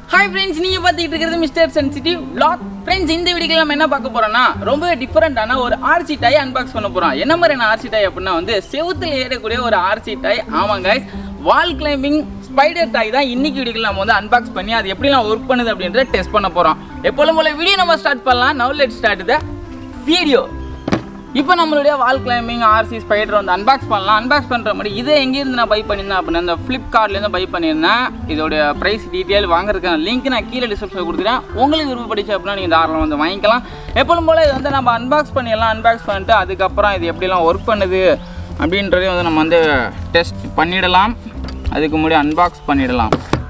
hi friends நீங்கள் பார்த்துக்கிட்டு இருக்கிறது மிஸ்டர் சென்சிட்டிவ் லாக் ஃப்ரெண்ட்ஸ் இந்த வீடியோக்கு நம்ம என்ன பார்க்க போறோம்னா ரொம்ப டிஃப்ரெண்டான ஒரு ஆர்சி டாய் அன்பாக்ஸ் பண்ண போகிறோம் என்ன மாதிரியான ஆர்சி டாய் அப்படின்னா வந்து செவுத்தில் ஏறக்கூடிய ஒரு ஆர்சி டாய் ஆமாங்க guys wall climbing spider toy தான் இன்னைக்கு வீடியோக்கு நம்ம வந்து அன்பாக்ஸ் பண்ணி அது எப்படிலாம் ஒர்க் பண்ணுது அப்படின்றத டெஸ்ட் பண்ண போகிறோம் எப்போதும் போல வீடியோ நம்ம ஸ்டார்ட் பண்ணலாம் now let start the video இப்போ நம்மளுடைய வால் கிளைம்பிங் ஆர்சி ஸ்பைடர் வந்து அன்பாக்ஸ் பண்ணலாம் அன்பாக்ஸ் பண்ணுற மாதிரி இதை எங்கேருந்து நான் பை பண்ணியிருந்தேன் அப்படின்னா இந்த ஃப்ளிப்கார்ட்லேருந்து பை பண்ணியிருந்தேன் இதோடைய ப்ரைஸ் டீட்டெயில் வாங்குறதுக்கான லிங்க் நான் கீழே டிஸ்கிரிப்ஷனில் கொடுக்குறேன் உங்களுக்கு விருப்பப்படிச்சு அப்படின்னா நீங்கள் தாராளம் வந்து வாங்கிக்கலாம் எப்பொழுதும் போல் இது வந்து நம்ம அன்பாக்ஸ் பண்ணிடலாம் அன்பாக்ஸ் பண்ணிட்டு அதுக்கப்புறம் இது எப்படிலாம் ஒர்க் பண்ணுது அப்படின்றதையும் வந்து நம்ம வந்து டெஸ்ட் பண்ணிடலாம் அதுக்கு முன்னாடி அன்பாக்ஸ் பண்ணிடலாம்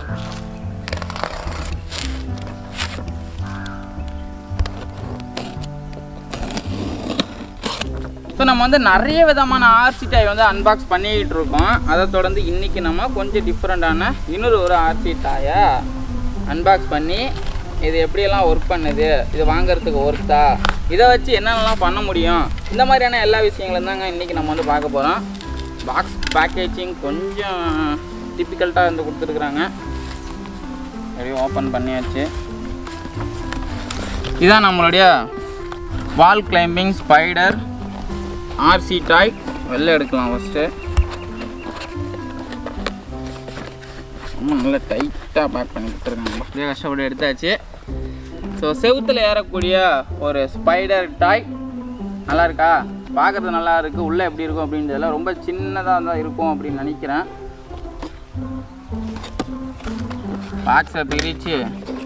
ஸோ நம்ம வந்து நிறைய விதமான ஆர்சி டாய் வந்து அன்பாக்ஸ் பண்ணிக்கிட்டு இருக்கோம் அதை தொடர்ந்து இன்றைக்கி நம்ம கொஞ்சம் டிஃப்ரெண்ட்டான இன்னொரு ஒரு ஆர்சி டாயை அன்பாக்ஸ் பண்ணி இது எப்படியெல்லாம் ஒர்க் பண்ணுது இது வாங்குறதுக்கு ஒர்த்தா இதை வச்சு என்னென்னலாம் பண்ண முடியும் இந்த மாதிரியான எல்லா விஷயங்களும் தாங்க இன்றைக்கி நம்ம வந்து பார்க்க போகிறோம் பாக்ஸ் பேக்கேஜிங் கொஞ்சம் டிஃபிகல்ட்டாக இருந்து கொடுத்துருக்குறாங்க அப்படியே ஓப்பன் பண்ணியாச்சு இதான் நம்மளுடைய wall climbing spider RC toy வெளில எடுக்கலாம் ஃபஸ்ட்டு ரொம்ப நல்லா டைட்டாக பேக் பண்ணி கொடுத்துருக்காங்க அப்படியே கஷ்டப்பட்டு எடுத்தாச்சு ஸோ செவுத்தில் ஏறக்கூடிய ஒரு ஸ்பைடர் டாய் நல்லா இருக்கா பார்க்குறது நல்லா இருக்குது உள்ளே எப்படி இருக்கும் அப்படின்றதுல ரொம்ப சின்னதாக தான் இருக்கும் அப்படின்னு நினைக்கிறேன் பாக்ஸை பிரித்து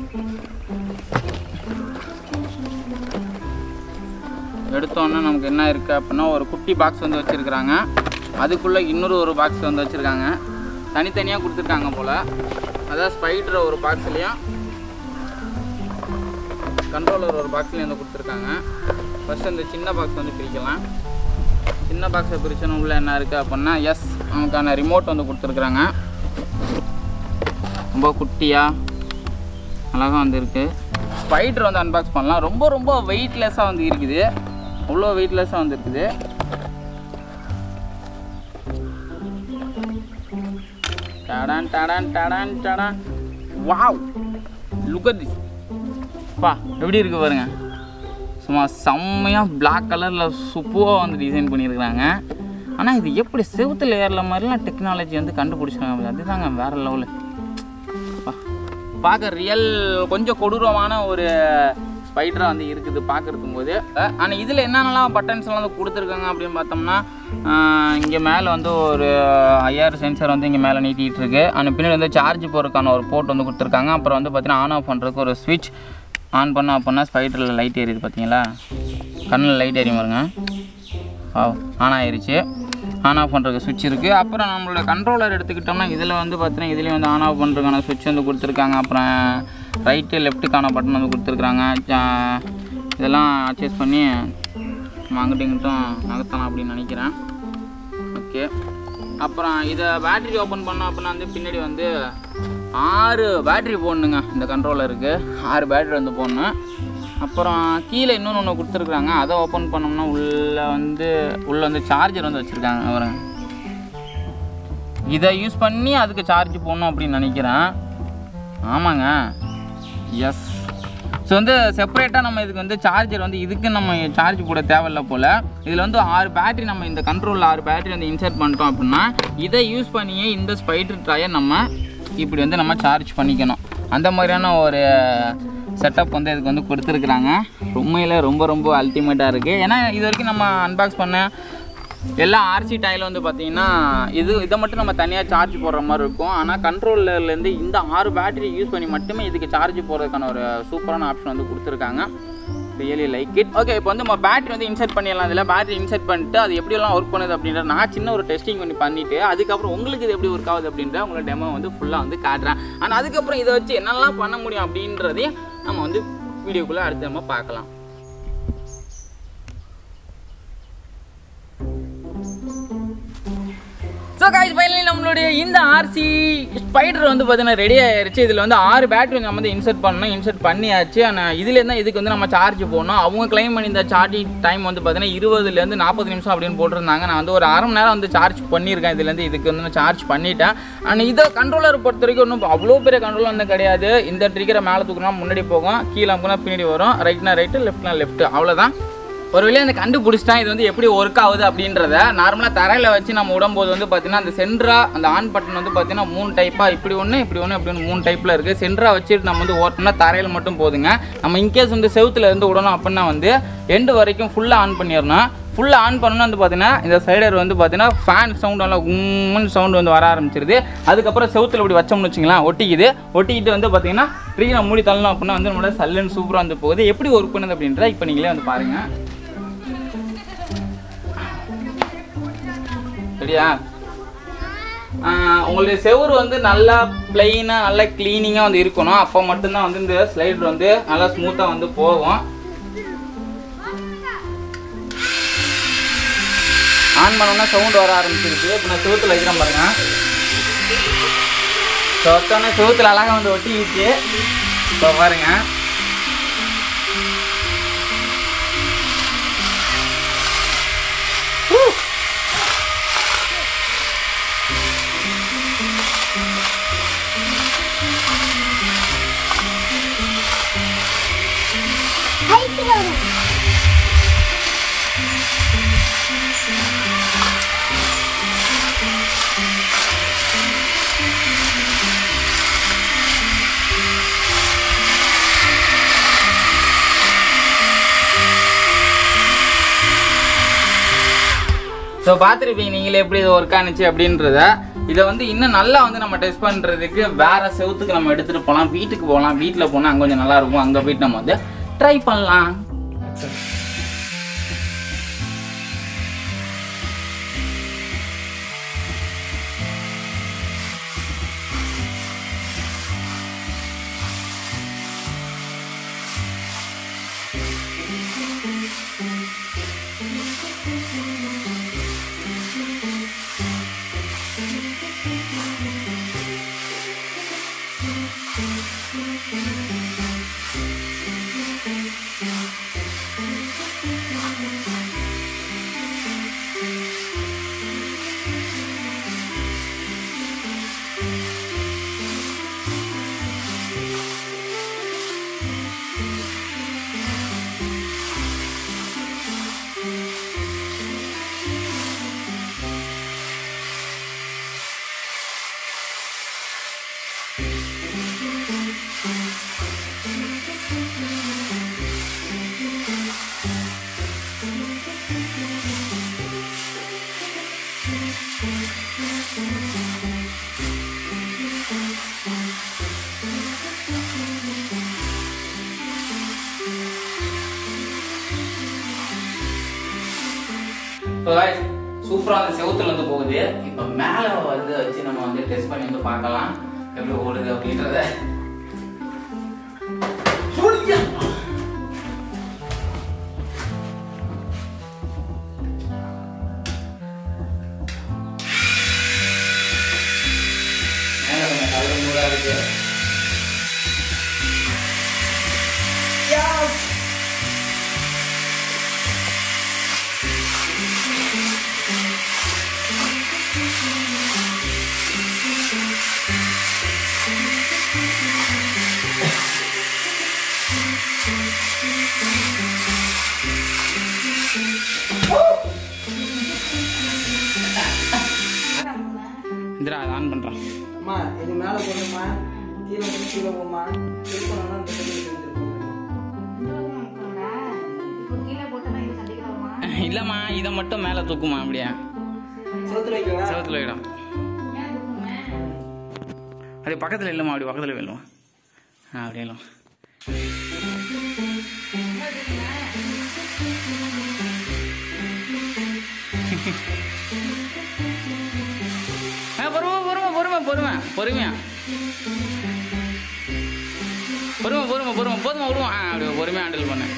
எடுத்தோன்னே நமக்கு என்ன இருக்குது அப்படின்னா ஒரு குட்டி பாக்ஸ் வந்து வச்சுருக்குறாங்க அதுக்குள்ளே இன்னொரு ஒரு பாக்ஸ் வந்து வச்சுருக்காங்க தனித்தனியாக கொடுத்துருக்காங்க போல் அதாவது ஸ்பைடர் ஒரு பாக்ஸ்லேயும் கண்ட்ரோலர் ஒரு பாக்ஸ்லேயும் வந்து கொடுத்துருக்காங்க ஃபஸ்ட்டு இந்த சின்ன பாக்ஸ் வந்து பிரிக்கலாம் சின்ன பாக்ஸை பிரிச்சோன்னு உள்ள என்ன இருக்குது அப்படின்னா எஸ் நமக்கான ரிமோட் வந்து கொடுத்துருக்குறாங்க ரொம்ப குட்டியாக அழகாக வந்து இருக்குது ஸ்பைடர் வந்து அன்பாக்ஸ் பண்ணலாம் ரொம்ப ரொம்ப வெயிட்லெஸ்ஸாக வந்து இருக்குது அவ்வளோ வெயிட்லெஸ்ஸாக வந்து இருக்குது டடான் டடான் டடான் டடான் வாவ் லுக் அட் திஸ் பா எப்படி இருக்கு பாருங்க சும்மா செம்மையாக பிளாக் கலரில் சூப்பராக வந்து டிசைன் பண்ணியிருக்கிறாங்க ஆனால் இது எப்படி செவுத்தில் ஏறல மாதிரிலாம் டெக்னாலஜி வந்து கண்டுபிடிச்சாங்க அதுதாங்க வேறு லெவலு பார்க்க ரியல் கொஞ்சம் கொடூரமான ஒரு ஸ்பைடராக வந்து இருக்குது பார்க்குறதுக்கும் போது ஆனால் இதில் என்னென்னலாம் பட்டன்ஸ் எல்லாம் வந்து கொடுத்துருக்காங்க அப்படின்னு பார்த்தோம்னா இங்கே மேலே வந்து ஒரு ஐஆர் சென்சர் வந்து இங்கே மேலே நீட்டிகிட்டு இருக்கு ஆனால் பின்னாடி வந்து சார்ஜ் போகிறதுக்கான ஒரு போர்ட் வந்து கொடுத்துருக்காங்க அப்புறம் வந்து பார்த்தீங்கன்னா ஆன் ஆஃப் பண்ணுறதுக்கு ஒரு ஸ்விட்ச் ஆன் பண்ணோம் அப்படின்னா ஸ்பைடரில் லைட் எரியுது பார்த்தீங்களா கண்ணில் லைட் எரியும் பாருங்க ஆன் ஆயிருச்சு ஆன் ஆஃப் பண்ணுறதுக்கு சுவிட்ச் இருக்குது அப்புறம் நம்மளோட கண்ட்ரோலர் எடுத்துக்கிட்டோம்னா இதில் வந்து பார்த்தீங்கன்னா இதுலேயும் வந்து ஆன் ஆஃப் பண்ணுறதுக்கான சுவிட்ச் வந்து கொடுத்துருக்காங்க அப்புறம் ரைட்டு லெஃப்ட்டுக்கான பட்டன் வந்து கொடுத்துருக்குறாங்க ஜா- இதெல்லாம் அட்ஜஸ்ட் பண்ணி நம்ம அங்கிட்டும் இங்கிட்டும் நகர்த்தலாம் அப்படின்னு நினைக்கிறேன் ஓகே அப்புறம் இதை பேட்டரி ஓப்பன் பண்ணோம் அப்படின்னா வந்து பின்னாடி வந்து ஆறு பேட்டரி போடணுங்க இந்த கண்ட்ரோலருக்கு ஆறு பேட்டரி வந்து போடணும் அப்புறம் கீழே இன்னொன்று ஒன்று கொடுத்துருக்குறாங்க அதை ஓப்பன் பண்ணோம்னா உள்ளே வந்து உள்ளே வந்து சார்ஜர் வந்து வச்சுருக்காங்க பாருங்க இதை யூஸ் பண்ணி அதுக்கு சார்ஜ் போடணும் அப்படின்னு நினைக்கிறேன் ஆமாங்க எஸ் ஸோ வந்து செப்பரேட்டாக நம்ம இதுக்கு வந்து சார்ஜர் வந்து இதுக்கு நம்ம சார்ஜ் போட தேவையில்ல போல் இதில் வந்து ஆறு பேட்டரி நம்ம இந்த கண்ட்ரோலில் ஆறு பேட்டரி வந்து இன்சர்ட் பண்ணிட்டோம் அப்படின்னா இதை யூஸ் பண்ணியே இந்த ஸ்பைடர் ட்ராயை நம்ம இப்படி வந்து நம்ம சார்ஜ் பண்ணிக்கணும் அந்த மாதிரியான ஒரு செட்டப் வந்து இதுக்கு வந்து கொடுத்துருக்குறாங்க உண்மையில் ரொம்ப ரொம்ப அல்டிமேட்டாக இருக்குது ஏன்னா இது வரைக்கும் நம்ம அன்பாக்ஸ் பண்ண எல்லா ஆர்சி டைலும் வந்து பார்த்தீங்கன்னா இது இதை மட்டும் நம்ம தனியாக சார்ஜ் போடுற மாதிரி இருக்கும் ஆனால் கண்ட்ரோலர்லேருந்து இந்த ஆறு பேட்டரி யூஸ் பண்ணி மட்டுமே இதுக்கு சார்ஜ் போடுறதுக்கான ஒரு சூப்பரான ஆப்ஷன் வந்து கொடுத்துருக்காங்க ரியலி லைக் இட் ஓகே இப்போ வந்து நம்ம பேட்டரி வந்து இன்சர்ட் பண்ணிடலாம் இதில் பேட்டரி இன்சர்ட் பண்ணிட்டு அது எப்படியெல்லாம் ஒர்க் பண்ணுது அப்படின்ற நான் சின்ன ஒரு டெஸ்டிங் பண்ணி பண்ணிவிட்டு அதுக்கப்புறம் உங்களுக்கு இது எப்படி ஒர்க் ஆகுது அப்படின்ற உங்களோட டெமோ வந்து ஃபுல்லாக வந்து காட்டுறேன் ஆனால் அதுக்கப்புறம் இதை வச்சு என்னெல்லாம் பண்ண முடியும் அப்படின்றதையும் நம்ம வந்து வீடியோக்குள்ளே அடுத்து நம்ம பார்க்கலாம் ஸோ காய்ஸ் ஃபைனலி நம்மளுடைய இந்த ஆர்சி ஸ்பைடர் வந்து பார்த்தீங்கன்னா ரெடி ஆயிருச்சு இதில் வந்து ஆறு பேட்டரி நம்ம வந்து இன்சர்ட் பண்ணணும் இன்சர்ட் பண்ணியாச்சு ஆனால் இதுல தான் இதுக்கு வந்து நம்ம சார்ஜ் போடணும் அவங்க கிளைம் பண்ணி இந்த சார்ஜிங் டைம் வந்து பார்த்தீங்கன்னா இருபதுலேருந்து நாற்பது நிமிஷம் அப்படின்னு போட்டிருந்தாங்க நான் வந்து ஒரு அரை மணி நேரம் வந்து சார்ஜ் பண்ணியிருக்கேன் இதுலேருந்து இதுக்கு வந்து நான் சார்ஜ் பண்ணிட்டேன் ஆனால் இதை கண்ட்ரோலர் பொறுத்த வரைக்கும் ஒன்றும் அவ்வளோ பெரிய கண்ட்ரோல் வந்து கிடையாது இந்த ட்ரிக்கரை மேலே தூக்குனா முன்னாடி போகும் கீழே அமுக்குனா பின்னாடி வரும் ரைட்னா ரைட்டு லெஃப்ட்னா லெஃப்ட் அவ்வளோதான் ஒரு வேளை அந்த கண்டுபிடிச்சிட்டான் இது வந்து எப்படி ஒர்க் ஆகுது அப்படின்றத நார்மலாக தரையில் வச்சு நம்ம விடும்போது வந்து பார்த்தீங்கன்னா அந்த சென்ட்ரா அந்த ஆன் பட்டன் வந்து பார்த்தீங்கன்னா மூணு டைப்பாக இப்படி ஒன்று இப்படி ஒன்று இப்படி ஒன்று மூணு டைப்பில் இருக்குது சென்ட்ரா வச்சுட்டு நம்ம வந்து ஓட்டணும்னா தரையில் மட்டும் போதுங்க நம்ம இன்கேஸ் வந்து செவுத்துல இருந்து விடணும் அப்படின்னா வந்து எண்டு வரைக்கும் ஃபுல்லாக ஆன் பண்ணிடணும் ஃபுல்லாக ஆன் பண்ணணும் வந்து பார்த்தீங்கன்னா இந்த சைடர் வந்து பார்த்தீங்கன்னா ஃபேன் சவுண்ட் நல்லா உம்முன்னு சவுண்ட் வந்து வர ஆரம்பிச்சிருது அதுக்கப்புறம் செவுத்துல இப்படி வச்சோம்னு வச்சுங்களேன் ஒட்டிக்குது ஒட்டிக்கிட்டு வந்து பார்த்தீங்கன்னா ட்ரீனை மூடி தள்ளணும் அப்படின்னா வந்து நம்மளோட சல்லுன்னு சூப்பராக வந்து போகுது எப்படி ஒர்க் பண்ணுது அப்படின்றத இப்போ நீங்களே வந்து பாருங்கள் சரியா ஆஹ் உங்களுடைய செவுரு வந்து நல்லா பிளெயினாக நல்லா க்ளீனிங்காக வந்து இருக்கணும் அப்போ மட்டும்தான் வந்து இந்த ஸ்லைடர் வந்து நல்லா ஸ்மூத்தாக வந்து போகும் ஆன் பண்ணோம்னா சவுண்ட் வர ஆரம்பிச்சிருக்கு இப்போ நான் செவுத்துல வைக்கிறேன் பாருங்க ஸோ வச்சோன்னே செவுத்துல அழகாக வந்து ஒட்டிக்கிச்சு இப்போ பாருங்க ஸோ பார்த்துருப்பீங்க நீங்களே எப்படி இது ஒர்க் ஆனிச்சு அப்படின்றத இதை வந்து இன்னும் நல்லா வந்து நம்ம டெஸ்ட் பண்ணுறதுக்கு வேற செவுத்துக்கு நம்ம எடுத்துகிட்டு போகலாம் வீட்டுக்கு போகலாம் வீட்டில் போனால் அங்கே கொஞ்சம் நல்லா இருக்கும் அங்கே போயிட்டு நம்ம வந்து ட்ரை பண்ணலாம் சூப்பராக அந்த செவுத்துல வந்து போகுது இப்போ மேலே வந்து வச்சு நம்ம வந்து டெஸ்ட் பண்ணி வந்து பார்க்கலாம் எப்படி ஓடுது அப்படின்றத மேலே கொஞ்சம் கலர் மூடாக இருக்கு இந்திரா அதை ஆன் பண்ணுறான் அம்மா இது மேல போடுமா கீழே வந்து கீழே போமா கிளிக் பண்ணா இந்த சைடு தெரிஞ்சிருக்கும் இல்லைம்மா இதை மட்டும் மேலே தூக்குமா அப்படியே சோத்துல வைக்கவா செவத்துல வைக்கலாம் அது பக்கத்தில் இல்லைம்மா அப்படி பக்கத்தில் வெல்லுமா ஆ அப்படியே இல்லைம்மா ஆ பொறுமை பொறுமை பொறுமை பொறுமை பொறுமையா பொறுமை பொறுமை பொறுமை போதுமா விடுமா ஆ அப்படி பொறுமையாக ஹேண்டில் பண்ணு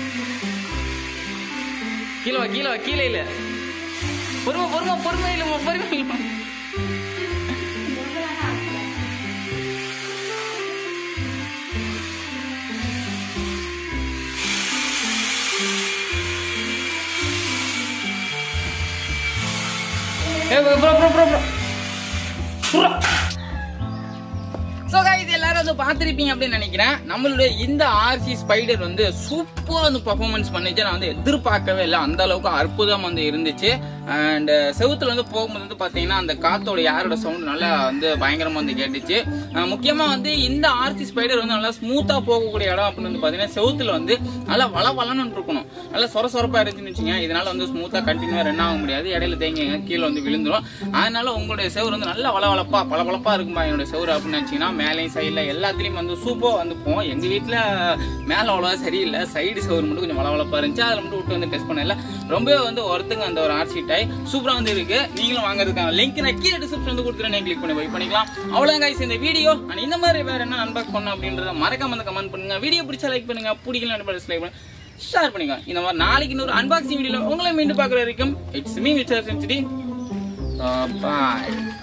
கீழே வா கீழே வா கீழே இல்லை பொறுமை பொறுமை பொறுமை இல்லைம்மா பொறுமை இல்லைம்மா bro bro bro bro so guys எல்லாரும் வந்து பார்த்துருப்பீங்க அப்படின்னு நினைக்கிறேன் நம்மளுடைய இந்த ஆர்சி ஸ்பைடர் வந்து சூப்பராக வந்து பர்ஃபார்மன்ஸ் பண்ணிச்சு நான் வந்து எதிர்பார்க்கவே இல்லை அந்த அளவுக்கு அற்புதம் வந்து இருந்துச்சு அண்ட் செவுத்துல வந்து போகும்போது வந்து பார்த்தீங்கன்னா அந்த காத்தோட யாரோட சவுண்ட் நல்லா வந்து பயங்கரமாக வந்து கேட்டுச்சு அஹ் முக்கியமா வந்து இந்த ஆர்சி ஸ்பைடர் வந்து நல்லா ஸ்மூத்தாக போகக்கூடிய இடம் அப்படின்னு வந்து பார்த்தீங்கன்னா செவுத்துல வந்து நல்லா வள வளன்னு இருக்கணும் நல்லா சொர சொரப்பாக இருந்துச்சுன்னு வச்சுங்க இதனால வந்து ஸ்மூத்தாக கண்டினியூவாக ரன் ஆக முடியாது இடையில தேங்கி கீழே வந்து விழுந்துரும் அதனால உங்களுடைய செவுரு வந்து நல்லா வளவளப்பா பளபளப்பா இருக்கும்பா என்னோட செவுரு அப்படின்னு நினைச்சீங்கன்னா மேலேயும் சைடில் எல்லாத்துலயும் வந்து சூப்பராக வந்து போகும் எங்க வீட்டில் மேலே அவ்வளோவா சரியில்லை சைடு செவுரு மட்டும் கொஞ்சம் வளவளப்பா இருந்துச்சு அதில் மட்டும் விட்டு வந்து டெஸ்ட் பண்ணல ரொம்பவே வந்து ஒருத்துங்க அந்த ஒரு ஆர்சி டாய் சூப்பராக வந்து இருக்கு நீங்களும் வாங்குறதுக்கான லிங்க் நான் கீழே டிஸ்கிரிப்ஷன் வந்து கொடுக்குறேன் நீங்கள் கிளிக் பண்ணி போய் பண்ணிக்கலாம் அவ்வளோதான் guys இந்த வீடியோ அண்ட் இந்த மாதிரி வேற என்ன அன்பாக்ஸ் பண்ணணும் அப்படின்றத மறக்காம வந்து கமெண்ட் பண்ணுங்க வீடியோ பிடிச்சா லைக் பண்ணுங்க பிடிக்கல டிஸ்லைக் பண்ணுங்க ஷேர் பண்ணிக்கோ இந்த மாதிரி நாளைக்கு இன்னொரு அன்பாக்சிங் வீடியோல உங்களை மீண்டும் பார்க்குற வரைக்கும் இட்ஸ் மீ விச் சென்சிட்டி பாய்